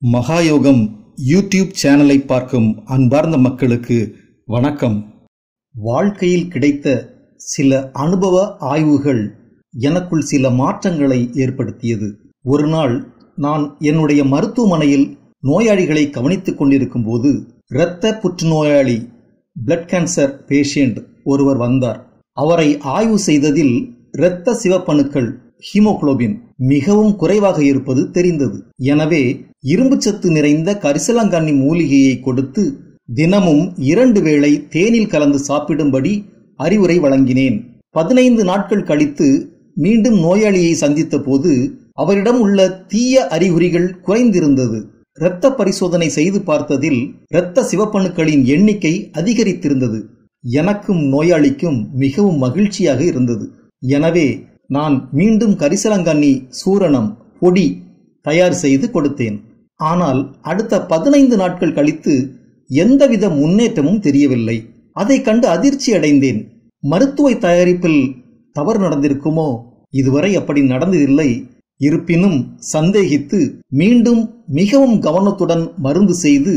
மகாயோகம் YouTube சேனலை பார்க்கும் அன்பார்ந்த மக்களுக்கு வணக்கம் வாழ்க்கையில் கிடைத்த சில அனுபவ ஆய்வுகள் எனக்குள் சில மாற்றங்களை ஏற்படுத்தியது ஒரு நாள் நான் என்னுடைய மருத்துவமனையில் நோயாளிகளை கவனித்துக் கொண்டிருக்கும் போது இரத்த புற்றுநோயாளி பிளட் கேன்சர் பேஷண்ட் ஒருவர் வந்தார் அவரை ஆய்வு செய்ததில் இரத்த சிவப்பணுக்கள் ஹீமோகுளோபின் மிகவும் குறைவாக இருப்பது தெரிந்தது எனவே இரும்புச்சத்து நிறைந்த கரிசலாங்கண்ணி மூலிகையை கொடுத்து தினமும் இரண்டு வேளை தேனில் கலந்து சாப்பிடும்படி அறிவுரை வழங்கினேன் பதினைந்து நாட்கள் கழித்து மீண்டும் நோயாளியை சந்தித்த போது அவரிடம் உள்ள தீய அறிகுறிகள் குறைந்திருந்தது இரத்த பரிசோதனை செய்து பார்த்ததில் இரத்த சிவப்பணுக்களின் எண்ணிக்கை அதிகரித்திருந்தது எனக்கும் நோயாளிக்கும் மிகவும் மகிழ்ச்சியாக இருந்தது எனவே நான் மீண்டும் கரிசலங்கண்ணி சூரணம் பொடி தயார் செய்து கொடுத்தேன் ஆனால் அடுத்த பதினைந்து நாட்கள் கழித்து எந்தவித முன்னேற்றமும் தெரியவில்லை அதை கண்டு அதிர்ச்சி அடைந்தேன் மருத்துவ தயாரிப்பில் தவறு நடந்திருக்குமோ இதுவரை அப்படி நடந்ததில்லை இருப்பினும் சந்தேகித்து மீண்டும் மிகவும் கவனத்துடன் மருந்து செய்து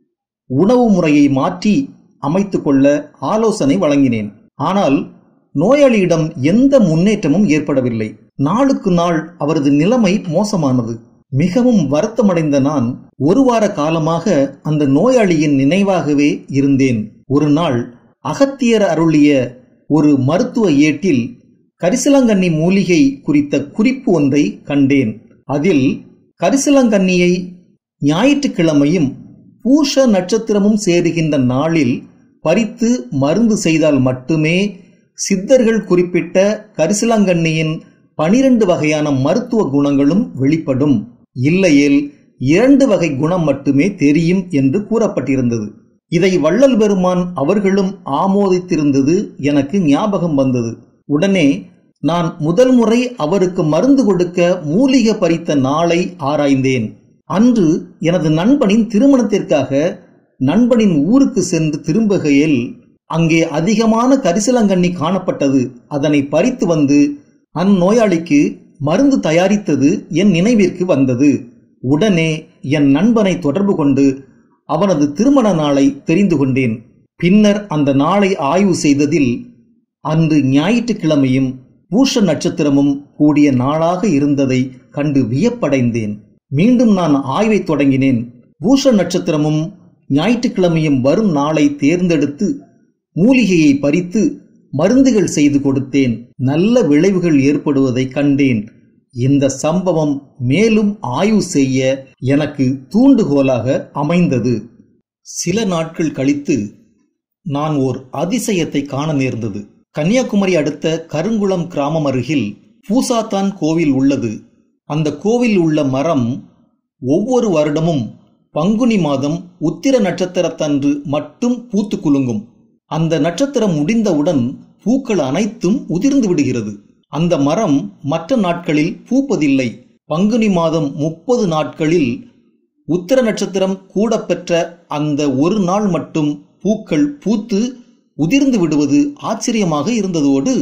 உணவு முறையை மாற்றி அமைத்துக் கொள்ள ஆலோசனை வழங்கினேன் ஆனால் நோயாளியிடம் எந்த முன்னேற்றமும் ஏற்படவில்லை நாளுக்கு நாள் அவரது நிலைமை மோசமானது மிகவும் வருத்தமடைந்த நான் ஒரு வார காலமாக அந்த நோயாளியின் நினைவாகவே இருந்தேன் ஒரு நாள் அகத்தியர் அருளிய ஒரு மருத்துவ ஏட்டில் கரிசலாங்கண்ணி மூலிகை குறித்த குறிப்பு ஒன்றை கண்டேன் அதில் கரிசலாங்கண்ணியை ஞாயிற்றுக்கிழமையும் பூஷ நட்சத்திரமும் சேருகின்ற நாளில் பறித்து மருந்து செய்தால் மட்டுமே சித்தர்கள் குறிப்பிட்ட கரிசலாங்கண்ணியின் பனிரெண்டு வகையான மருத்துவ குணங்களும் வெளிப்படும் இல்லையேல் இரண்டு வகை குணம் மட்டுமே தெரியும் என்று கூறப்பட்டிருந்தது இதை வள்ளல் பெருமான் அவர்களும் ஆமோதித்திருந்தது எனக்கு ஞாபகம் வந்தது உடனே நான் முதல் முறை அவருக்கு மருந்து கொடுக்க மூலிகை பறித்த நாளை ஆராய்ந்தேன் அன்று எனது நண்பனின் திருமணத்திற்காக நண்பனின் ஊருக்கு சென்று திரும்புகையில் அங்கே அதிகமான கரிசலங்கண்ணி காணப்பட்டது அதனை பறித்து வந்து அந்நோயாளிக்கு மருந்து தயாரித்தது என் நினைவிற்கு வந்தது உடனே என் நண்பனை தொடர்பு கொண்டு அவனது திருமண நாளை தெரிந்து கொண்டேன் பின்னர் அந்த நாளை ஆய்வு செய்ததில் அன்று ஞாயிற்றுக்கிழமையும் பூஷ நட்சத்திரமும் கூடிய நாளாக இருந்ததை கண்டு வியப்படைந்தேன் மீண்டும் நான் ஆய்வை தொடங்கினேன் பூஷ நட்சத்திரமும் ஞாயிற்றுக்கிழமையும் வரும் நாளை தேர்ந்தெடுத்து மூலிகையை பறித்து மருந்துகள் செய்து கொடுத்தேன் நல்ல விளைவுகள் ஏற்படுவதை கண்டேன் இந்த சம்பவம் மேலும் ஆய்வு செய்ய எனக்கு தூண்டுகோலாக அமைந்தது சில நாட்கள் கழித்து நான் ஓர் அதிசயத்தை காண நேர்ந்தது கன்னியாகுமரி அடுத்த கருங்குளம் கிராமம் அருகில் பூசாத்தான் கோவில் உள்ளது அந்த கோவில் உள்ள மரம் ஒவ்வொரு வருடமும் பங்குனி மாதம் உத்திர நட்சத்திரத்தன்று மட்டும் பூத்து குலுங்கும் அந்த நட்சத்திரம் முடிந்தவுடன் பூக்கள் அனைத்தும் உதிர்ந்து விடுகிறது அந்த மரம் மற்ற நாட்களில் பூப்பதில்லை பங்குனி மாதம் முப்பது நாட்களில் உத்திர நட்சத்திரம் கூட பெற்ற அந்த ஒரு நாள் மட்டும் பூக்கள் பூத்து உதிர்ந்து விடுவது ஆச்சரியமாக இருந்ததோடு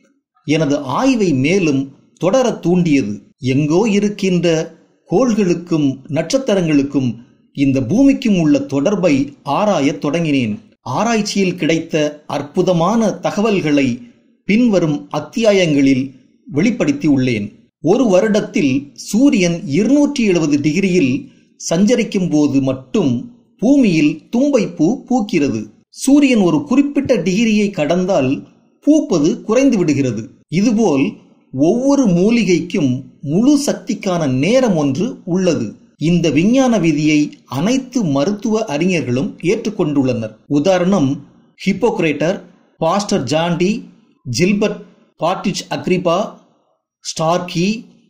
எனது ஆய்வை மேலும் தொடர தூண்டியது எங்கோ இருக்கின்ற கோள்களுக்கும் நட்சத்திரங்களுக்கும் இந்த பூமிக்கும் உள்ள தொடர்பை ஆராயத் தொடங்கினேன் ஆராய்ச்சியில் கிடைத்த அற்புதமான தகவல்களை பின்வரும் அத்தியாயங்களில் வெளிப்படுத்தி உள்ளேன் ஒரு வருடத்தில் சூரியன் இருநூற்றி எழுபது டிகிரியில் சஞ்சரிக்கும் போது மட்டும் பூமியில் தும்பைப்பூ பூக்கிறது சூரியன் ஒரு குறிப்பிட்ட டிகிரியை கடந்தால் பூப்பது குறைந்து விடுகிறது இதுபோல் ஒவ்வொரு மூலிகைக்கும் முழு சக்திக்கான நேரம் ஒன்று உள்ளது இந்த விஞ்ஞான விதியை அனைத்து மருத்துவ அறிஞர்களும் ஏற்றுக்கொண்டுள்ளனர் உதாரணம் ஹிப்போக்ரேட்டர் பாஸ்டர் ஜாண்டி ஜில்பர்ட் பாட்டிச் அக்ரிபா ஸ்டார்கி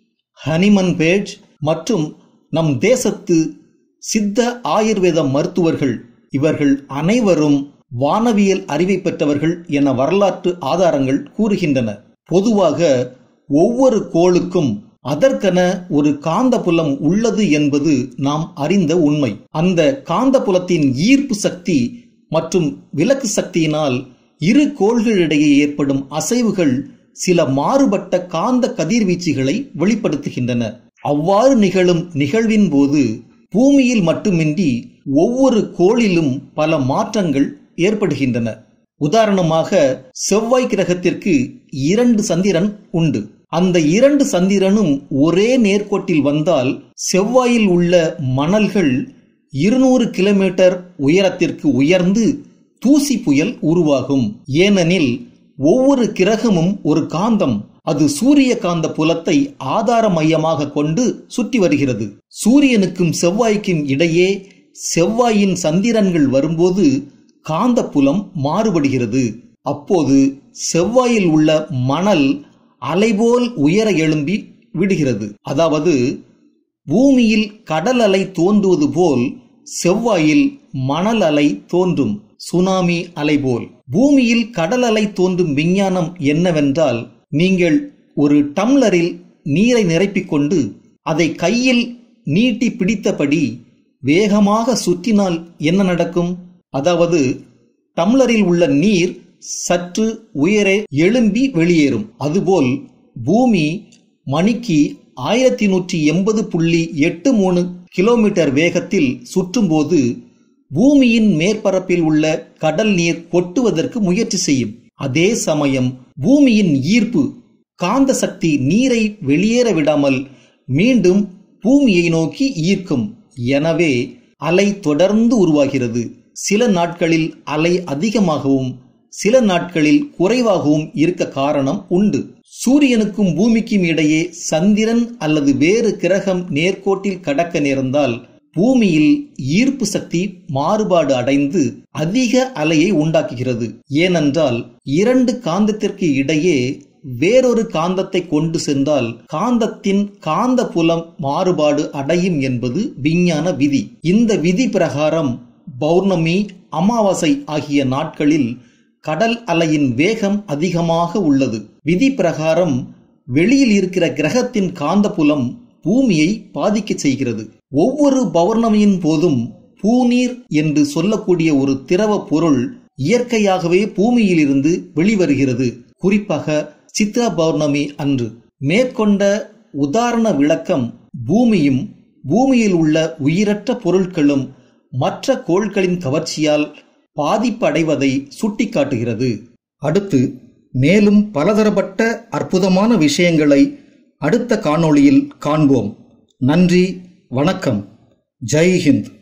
ஹனிமன் பேஜ் மற்றும் நம் தேசத்து சித்த ஆயுர்வேத மருத்துவர்கள் இவர்கள் அனைவரும் வானவியல் அறிவை பெற்றவர்கள் என வரலாற்று ஆதாரங்கள் கூறுகின்றன பொதுவாக ஒவ்வொரு கோளுக்கும் அதற்கென ஒரு காந்தபுலம் உள்ளது என்பது நாம் அறிந்த உண்மை அந்த காந்தபுலத்தின் ஈர்ப்பு சக்தி மற்றும் விலக்கு சக்தியினால் இரு கோள்களிடையே ஏற்படும் அசைவுகள் சில மாறுபட்ட காந்த கதிர்வீச்சுகளை வெளிப்படுத்துகின்றன அவ்வாறு நிகழும் நிகழ்வின் போது பூமியில் மட்டுமின்றி ஒவ்வொரு கோளிலும் பல மாற்றங்கள் ஏற்படுகின்றன உதாரணமாக செவ்வாய் கிரகத்திற்கு இரண்டு சந்திரன் உண்டு அந்த இரண்டு சந்திரனும் ஒரே நேர்கோட்டில் வந்தால் செவ்வாயில் உள்ள மணல்கள் இருநூறு கிலோமீட்டர் உயரத்திற்கு உயர்ந்து தூசி புயல் உருவாகும் ஏனெனில் ஒவ்வொரு கிரகமும் ஒரு காந்தம் அது சூரிய காந்த புலத்தை ஆதார மையமாக கொண்டு சுற்றி வருகிறது சூரியனுக்கும் செவ்வாய்க்கும் இடையே செவ்வாயின் சந்திரன்கள் வரும்போது காந்த புலம் மாறுபடுகிறது அப்போது செவ்வாயில் உள்ள மணல் அலைபோல் உயர எழும்பி விடுகிறது அதாவது பூமியில் கடல் அலை தோன்றுவது போல் செவ்வாயில் மணல் அலை தோன்றும் சுனாமி அலை போல் பூமியில் கடல் அலை தோன்றும் விஞ்ஞானம் என்னவென்றால் நீங்கள் ஒரு டம்ளரில் நீரை நிரப்பிக்கொண்டு அதை கையில் நீட்டி பிடித்தபடி வேகமாக சுற்றினால் என்ன நடக்கும் அதாவது டம்ளரில் உள்ள நீர் சற்று உயரே எழும்பி வெளியேறும் அதுபோல் பூமி மணிக்கு ஆயிரத்தி நூற்றி எண்பது புள்ளி எட்டு மூணு கிலோமீட்டர் வேகத்தில் சுற்றும்போது பூமியின் மேற்பரப்பில் உள்ள கடல் நீர் கொட்டுவதற்கு முயற்சி செய்யும் அதே சமயம் பூமியின் ஈர்ப்பு காந்த சக்தி நீரை வெளியேற விடாமல் மீண்டும் பூமியை நோக்கி ஈர்க்கும் எனவே அலை தொடர்ந்து உருவாகிறது சில நாட்களில் அலை அதிகமாகவும் சில நாட்களில் குறைவாகவும் இருக்க காரணம் உண்டு சூரியனுக்கும் பூமிக்கும் இடையே சந்திரன் அல்லது வேறு கிரகம் நேர்கோட்டில் கடக்க நேர்ந்தால் பூமியில் ஈர்ப்பு சக்தி மாறுபாடு அடைந்து அதிக அலையை உண்டாக்குகிறது ஏனென்றால் இரண்டு காந்தத்திற்கு இடையே வேறொரு காந்தத்தை கொண்டு சென்றால் காந்தத்தின் காந்த புலம் மாறுபாடு அடையும் என்பது விஞ்ஞான விதி இந்த விதி பிரகாரம் பௌர்ணமி அமாவாசை ஆகிய நாட்களில் கடல் அலையின் வேகம் அதிகமாக உள்ளது விதி பிரகாரம் வெளியில் இருக்கிற கிரகத்தின் காந்தபுலம் பூமியை பாதிக்க செய்கிறது ஒவ்வொரு பௌர்ணமியின் போதும் பூநீர் என்று சொல்லக்கூடிய ஒரு திரவ பொருள் இயற்கையாகவே பூமியிலிருந்து வெளிவருகிறது குறிப்பாக சித்ரா பௌர்ணமி அன்று மேற்கொண்ட உதாரண விளக்கம் பூமியும் பூமியில் உள்ள உயிரற்ற பொருட்களும் மற்ற கோள்களின் கவர்ச்சியால் பாதிப்படைவதை சுட்டிக்காட்டுகிறது அடுத்து மேலும் பலதரப்பட்ட அற்புதமான விஷயங்களை அடுத்த காணொளியில் காண்போம் நன்றி வணக்கம் ஜெய் ஹிந்த்